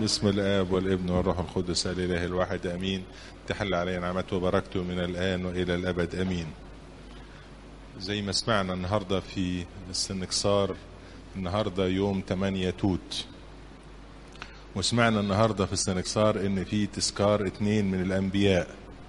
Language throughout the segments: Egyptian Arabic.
باسم الآب والابن والروح القدس الإله الواحد أمين تحل علينا نعمته وبركته من الآن وإلى الأبد أمين زي ما سمعنا النهاردة في السنكسار النهاردة يوم 8 توت وسمعنا النهاردة في السنكسار إن في تذكار اتنين من الأنبياء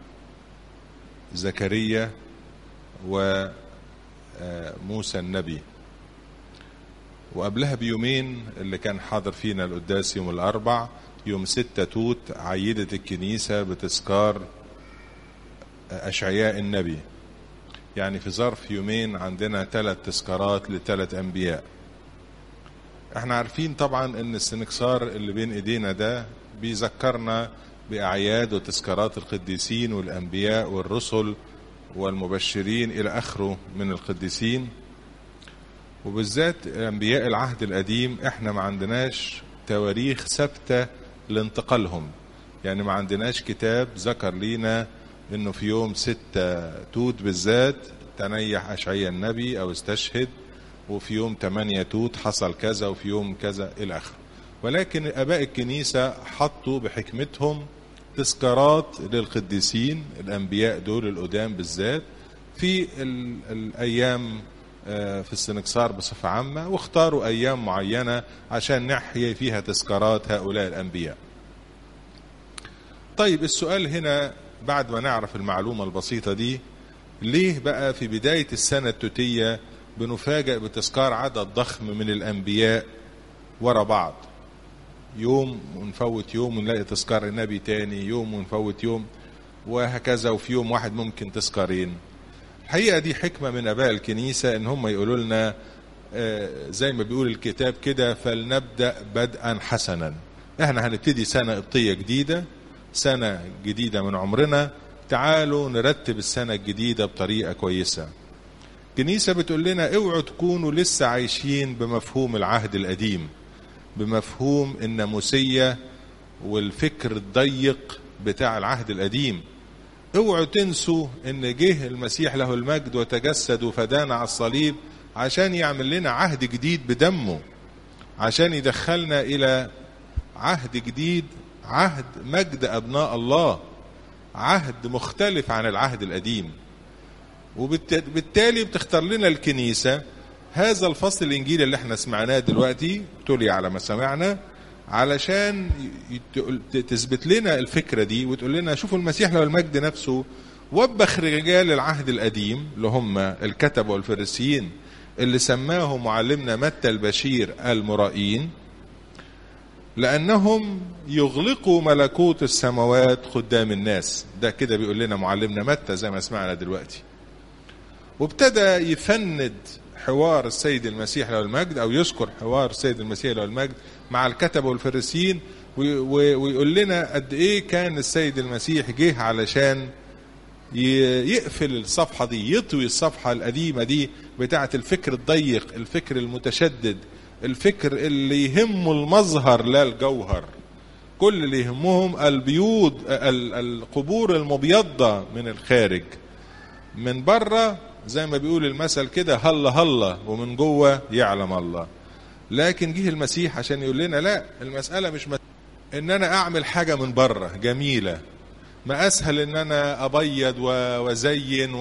زكريا وموسى النبي وقبلها بيومين اللي كان حاضر فينا القداس يوم الأربع يوم ستة توت عيدت الكنيسة بتذكار أشعياء النبي يعني في ظرف يومين عندنا ثلاث تذكارات لثلاث أنبياء احنا عارفين طبعا ان السنكسار اللي بين ايدينا ده بيذكرنا بأعياد وتذكارات القديسين والأنبياء والرسل والمبشرين إلى آخره من القديسين وبالذات أنبياء العهد القديم احنا ما عندناش تواريخ ثابتة لانتقالهم يعني ما عندناش كتاب ذكر لينا انه في يوم ستة توت بالذات تنيح أشعياء النبي أو استشهد وفي يوم تمانية توت حصل كذا وفي يوم كذا إلى آخره ولكن آباء الكنيسة حطوا بحكمتهم تذكارات للقديسين الأنبياء دول القدام بالذات في الأيام في السنكسار بصفة عامة واختاروا أيام معينة عشان نحيي فيها تذكارات هؤلاء الأنبياء طيب السؤال هنا بعد ما نعرف المعلومة البسيطة دي ليه بقى في بداية السنة التوتية بنفاجأ بتذكار عدد ضخم من الأنبياء ورا بعض يوم ونفوت يوم ونلاقي تذكار النبي تاني يوم ونفوت يوم وهكذا وفي يوم واحد ممكن تذكارين الحقيقة دي حكمة من أباء الكنيسة إن هم يقولوا لنا زي ما بيقول الكتاب كده فلنبدأ بدءا حسنا احنا هنبتدي سنة قبطية جديدة سنة جديدة من عمرنا تعالوا نرتب السنة الجديدة بطريقة كويسة الكنيسة بتقول لنا اوعوا تكونوا لسه عايشين بمفهوم العهد القديم بمفهوم الناموسية والفكر الضيق بتاع العهد القديم اوعوا تنسوا ان جه المسيح له المجد وتجسد وفدانا على الصليب عشان يعمل لنا عهد جديد بدمه عشان يدخلنا الى عهد جديد عهد مجد ابناء الله عهد مختلف عن العهد القديم وبالتالي بتختار لنا الكنيسة هذا الفصل الإنجيلي اللي احنا سمعناه دلوقتي تولي على ما سمعنا علشان تثبت لنا الفكرة دي وتقول لنا شوفوا المسيح له المجد نفسه وبخ رجال العهد القديم اللي هم الكتبة والفريسيين اللي سماه معلمنا متى البشير المرائين لأنهم يغلقوا ملكوت السماوات قدام الناس ده كده بيقول لنا معلمنا متى زي ما سمعنا دلوقتي وابتدى يفند حوار السيد المسيح له المجد او يذكر حوار السيد المسيح له المجد مع الكتبه والفريسيين ويقول لنا قد ايه كان السيد المسيح جه علشان يقفل الصفحه دي يطوي الصفحه القديمه دي بتاعه الفكر الضيق الفكر المتشدد الفكر اللي يهمه المظهر لا الجوهر كل اللي يهمهم البيوض القبور المبيضه من الخارج من بره زي ما بيقول المثل كده هلا هلا ومن جوه يعلم الله لكن جه المسيح عشان يقول لنا لا المسألة مش مت... ان انا اعمل حاجة من بره جميلة ما اسهل ان انا ابيض وازين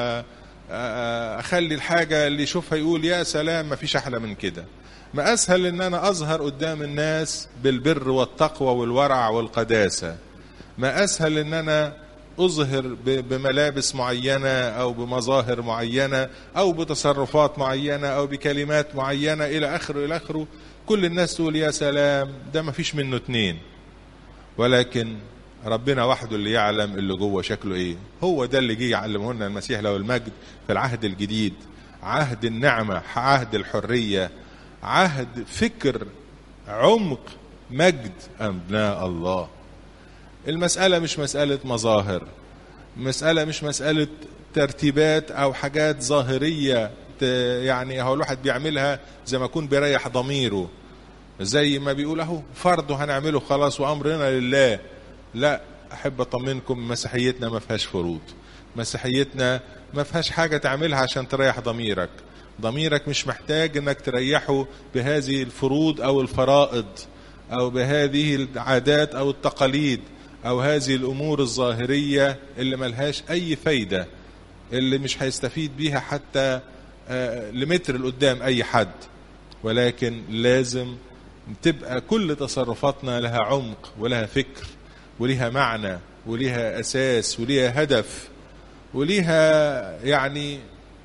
واخلي الحاجة اللي يشوفها يقول يا سلام ما فيش احلى من كده ما اسهل ان انا اظهر قدام الناس بالبر والتقوى والورع والقداسة ما اسهل ان انا أظهر بملابس معينة أو بمظاهر معينة أو بتصرفات معينة أو بكلمات معينة إلى آخره إلى آخره كل الناس تقول يا سلام ده ما فيش منه اتنين ولكن ربنا وحده اللي يعلم اللي جوه شكله ايه هو ده اللي جه يعلمه لنا المسيح له المجد في العهد الجديد عهد النعمة عهد الحرية عهد فكر عمق مجد أبناء الله المسألة مش مسألة مظاهر مسألة مش مسألة ترتيبات أو حاجات ظاهرية يعني هو الواحد بيعملها زي ما يكون بيريح ضميره زي ما بيقول اهو فرض هنعمله خلاص وأمرنا لله لا أحب أطمنكم مسيحيتنا ما فيهاش فروض مسيحيتنا ما فيهاش حاجة تعملها عشان تريح ضميرك ضميرك مش محتاج انك تريحه بهذه الفروض او الفرائض او بهذه العادات او التقاليد او هذه الامور الظاهريه اللي ملهاش اي فايده اللي مش هيستفيد بيها حتى آه، لمتر لقدام اي حد ولكن لازم تبقى كل تصرفاتنا لها عمق ولها فكر ولها معنى ولها اساس ولها هدف وليها يعني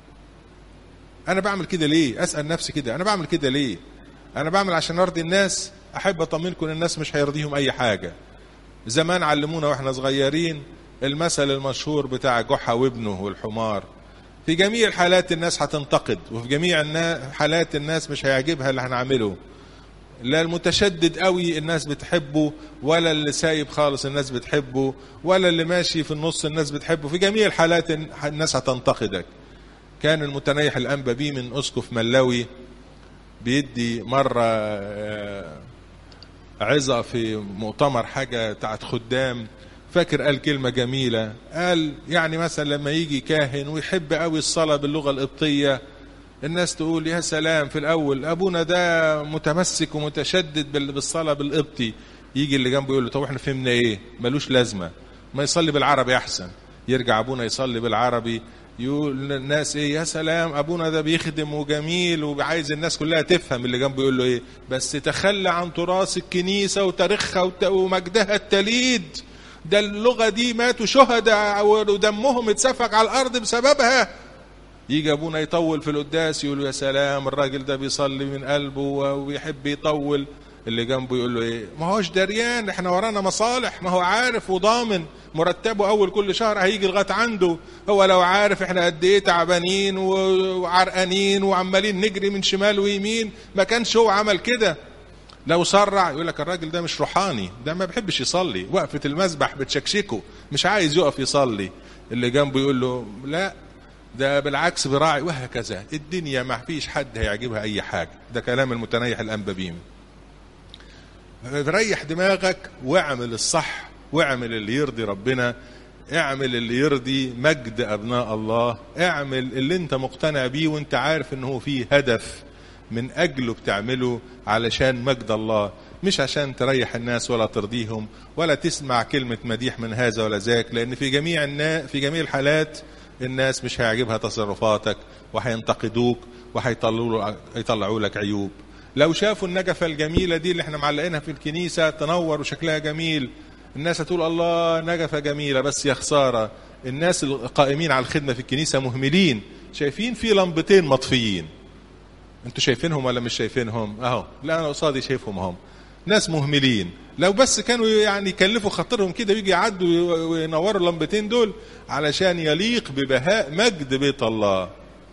انا بعمل كده ليه اسال نفسي كده انا بعمل كده ليه انا بعمل عشان ارضي الناس احب اطمنكم ان الناس مش هيرضيهم اي حاجه زمان علمونا واحنا صغيرين المثل المشهور بتاع جحا وابنه والحمار في جميع الحالات الناس هتنتقد وفي جميع النا- حالات الناس مش هيعجبها اللي هنعمله لا المتشدد قوي الناس بتحبه ولا اللي سايب خالص الناس بتحبه ولا اللي ماشي في النص الناس بتحبه في جميع الحالات الناس هتنتقدك كان المتنيح الأنبا بيه من أسقف ملاوي بيدي مرة آه، عظة في مؤتمر حاجة بتاعت خدام فاكر قال كلمة جميلة قال يعني مثلا لما يجي كاهن ويحب قوي الصلاة باللغة القبطية الناس تقول يا سلام في الأول أبونا ده متمسك ومتشدد بال- بالصلاة بالقبطي يجي اللي جنبه يقول له طب احنا فهمنا ايه ملوش لازمة ما يصلي بالعربي أحسن يرجع أبونا يصلي بالعربي يقول للناس ايه يا سلام ابونا ده بيخدم وجميل وعايز الناس كلها تفهم اللي جنبه يقول له ايه بس تخلى عن تراث الكنيسه وتاريخها وت- ومجدها التليد ده اللغه دي ماتوا شهداء ودمهم اتسفك على الارض بسببها يجي ابونا يطول في القداس يقول له يا سلام الراجل ده بيصلي من قلبه وبيحب يطول اللي جنبه يقول له ايه ما هوش دريان احنا ورانا مصالح ما هو عارف وضامن مرتبه اول كل شهر هيجي لغايه عنده هو لو عارف احنا قد ايه تعبانين و- وعرقانين وعمالين نجري من شمال ويمين ما كانش هو عمل كده لو سرع يقول لك الراجل ده مش روحاني ده ما بيحبش يصلي وقفة المسبح بتشكشكه مش عايز يقف يصلي اللي جنبه يقول له لا ده بالعكس براعي وهكذا الدنيا ما فيش حد هيعجبها اي حاجة ده كلام المتنيح الانبابيم ريح دماغك واعمل الصح واعمل اللي يرضي ربنا اعمل اللي يرضي مجد ابناء الله اعمل اللي انت مقتنع بيه وانت عارف ان هو فيه هدف من اجله بتعمله علشان مجد الله مش عشان تريح الناس ولا ترضيهم ولا تسمع كلمة مديح من هذا ولا ذاك لان في جميع النا في جميع الحالات الناس مش هيعجبها تصرفاتك وهينتقدوك وهيطلعوا يطلعوا لك عيوب لو شافوا النجفة الجميلة دي اللي احنا معلقينها في الكنيسة تنور وشكلها جميل الناس هتقول الله نجفة جميلة بس يا خسارة الناس القائمين على الخدمة في الكنيسة مهملين شايفين في لمبتين مطفيين انتوا شايفينهم ولا مش شايفينهم اهو لا انا قصادي شايفهم هم ناس مهملين لو بس كانوا يعني يكلفوا خاطرهم كده ويجي يعدوا وينوروا اللمبتين دول علشان يليق ببهاء مجد بيت الله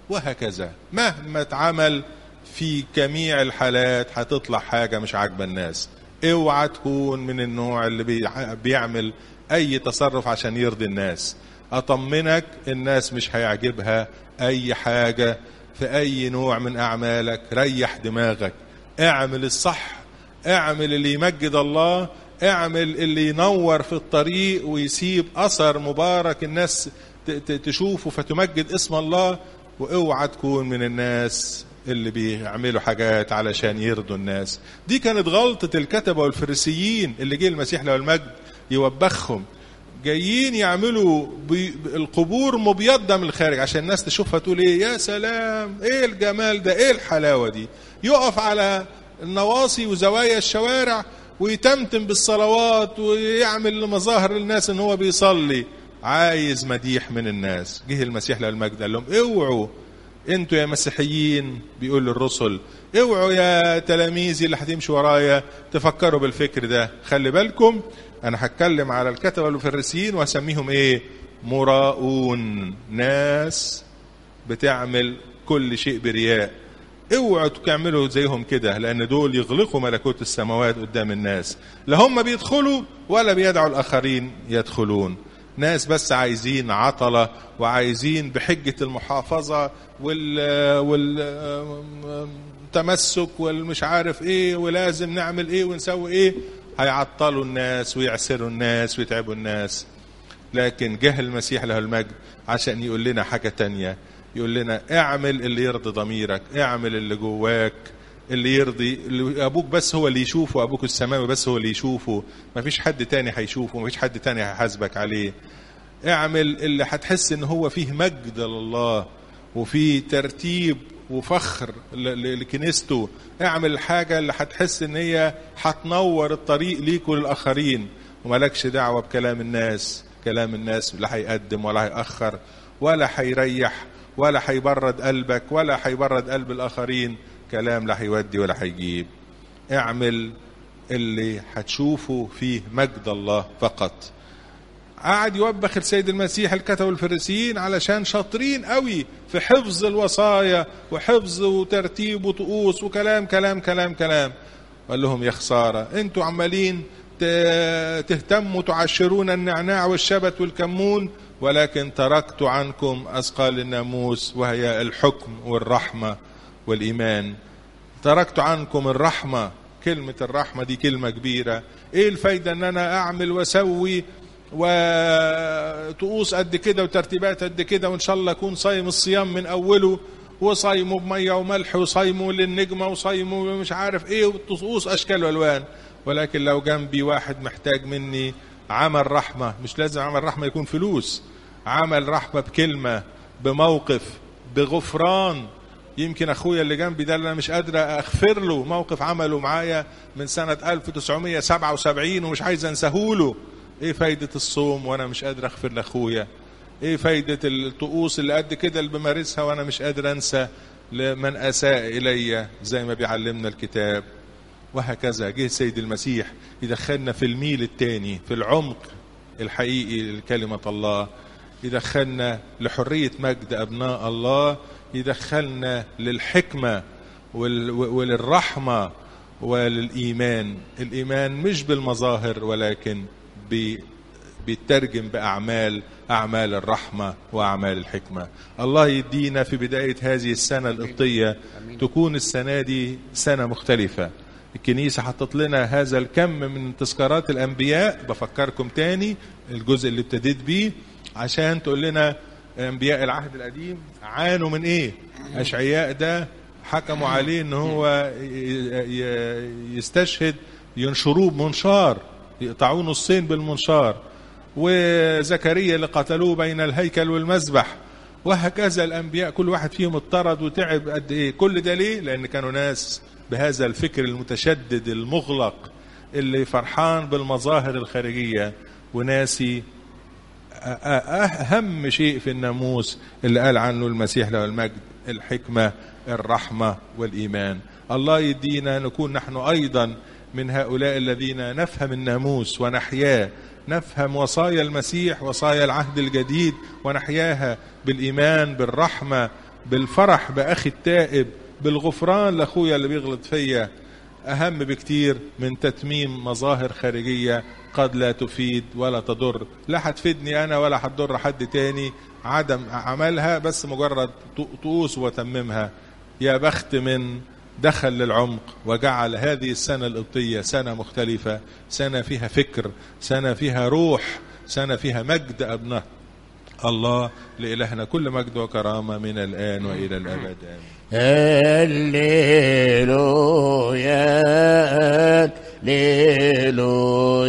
وهكذا مهما اتعمل في جميع الحالات هتطلع حاجة مش عاجبة الناس اوعى تكون من النوع اللي بيع- بيعمل اي تصرف عشان يرضي الناس اطمنك الناس مش هيعجبها اي حاجة في اي نوع من اعمالك ريح دماغك اعمل الصح اعمل اللي يمجد الله اعمل اللي ينور في الطريق ويسيب اثر مبارك الناس ت- ت- تشوفه فتمجد اسم الله واوعى تكون من الناس اللي بيعملوا حاجات علشان يرضوا الناس دي كانت غلطة الكتبة والفريسيين اللي جه المسيح له المجد يوبخهم جايين يعملوا بي- القبور مبيضة من الخارج عشان الناس تشوفها تقول ايه يا سلام ايه الجمال ده ايه الحلاوة دي يقف على النواصي وزوايا الشوارع ويتمتم بالصلوات ويعمل مظاهر للناس ان هو بيصلي عايز مديح من الناس جه المسيح له المجد قال لهم اوعوا انتوا يا مسيحيين بيقول للرسل اوعوا يا تلاميذي اللي هتمشوا ورايا تفكروا بالفكر ده خلي بالكم انا هتكلم على الكتبه والفريسيين واسميهم ايه مراؤون ناس بتعمل كل شيء برياء اوعوا تعملوا زيهم كده لان دول يغلقوا ملكوت السماوات قدام الناس لا هم بيدخلوا ولا بيدعوا الاخرين يدخلون ناس بس عايزين عطلة وعايزين بحجة المحافظة وال والتمسك والمش عارف ايه ولازم نعمل ايه ونسوي ايه هيعطلوا الناس ويعسروا الناس ويتعبوا الناس لكن جه المسيح له المجد عشان يقول لنا حاجة تانية يقول لنا اعمل اللي يرضي ضميرك اعمل اللي جواك اللي يرضي اللي ابوك بس هو اللي يشوفه ابوك السماوي بس هو اللي يشوفه مفيش حد تاني هيشوفه مفيش حد تاني هيحاسبك عليه اعمل اللي هتحس ان هو فيه مجد لله وفيه ترتيب وفخر ل- لكنيسته اعمل الحاجة اللي هتحس ان هي هتنور الطريق ليك وللآخرين وملكش دعوة بكلام الناس كلام الناس لا هيقدم ولا هيأخر ولا هيريح ولا هيبرد قلبك ولا هيبرد قلب الآخرين كلام لا هيودي ولا هيجيب اعمل اللي هتشوفه فيه مجد الله فقط قعد يوبخ السيد المسيح الكتب والفريسيين علشان شاطرين قوي في حفظ الوصايا وحفظ وترتيب وطقوس وكلام كلام كلام كلام قال لهم يا خسارة انتوا عمالين ت- تهتموا تعشرون النعناع والشبت والكمون ولكن تركت عنكم أثقال الناموس وهي الحكم والرحمة والإيمان تركت عنكم الرحمة كلمة الرحمة دي كلمة كبيرة ايه الفايدة ان انا اعمل واسوي وطقوس قد كده وترتيبات قد كده وان شاء الله اكون صايم الصيام من اوله وصايمه بميه وملح وصايمه للنجمه وصايمه مش عارف ايه وطقوس اشكال والوان ولكن لو جنبي واحد محتاج مني عمل رحمه مش لازم عمل رحمه يكون فلوس عمل رحمه بكلمه بموقف بغفران يمكن اخويا اللي جنبي ده اللي انا مش قادر اغفر له موقف عمله معايا من سنه 1977 ومش عايز انساهوله ايه فايده الصوم وانا مش قادر اغفر لاخويا ايه فايده الطقوس اللي قد كده اللي بمارسها وانا مش قادر انسى لمن اساء الي زي ما بيعلمنا الكتاب وهكذا جه سيد المسيح يدخلنا في الميل التاني في العمق الحقيقي لكلمة الله يدخلنا لحرية مجد أبناء الله يدخلنا للحكمة وال- وللرحمة وللإيمان الإيمان مش بالمظاهر ولكن بي- بيترجم بأعمال أعمال الرحمة وأعمال الحكمة الله يدينا في بداية هذه السنة القبطية تكون السنة دي سنة مختلفة الكنيسة حطت لنا هذا الكم من تذكارات الأنبياء بفكركم تاني الجزء اللي ابتديت بيه عشان تقول لنا أنبياء العهد القديم عانوا من إيه أشعياء ده حكموا عليه ان هو ي- ي- يستشهد ينشروه بمنشار يقطعوه نصين بالمنشار وزكريا اللي قتلوه بين الهيكل والمذبح وهكذا الانبياء كل واحد فيهم اضطرد وتعب قد ايه كل ده ليه لان كانوا ناس بهذا الفكر المتشدد المغلق اللي فرحان بالمظاهر الخارجيه وناسي أهم شيء في الناموس اللي قال عنه المسيح له المجد الحكمة الرحمة والإيمان الله يدينا نكون نحن أيضا من هؤلاء الذين نفهم الناموس ونحياه نفهم وصايا المسيح وصايا العهد الجديد ونحياها بالإيمان بالرحمة بالفرح بأخي التائب بالغفران لأخويا اللي بيغلط فيا أهم بكتير من تتميم مظاهر خارجية قد لا تفيد ولا تضر لا هتفيدني أنا ولا هتضر حد تاني عدم عملها بس مجرد طقوس وتممها يا بخت من دخل للعمق وجعل هذه السنة القبطية سنة مختلفة سنة فيها فكر سنة فيها روح سنة فيها مجد أبناء الله لإلهنا كل مجد وكرامة من الآن وإلى الأبد آمين هللويا هللويا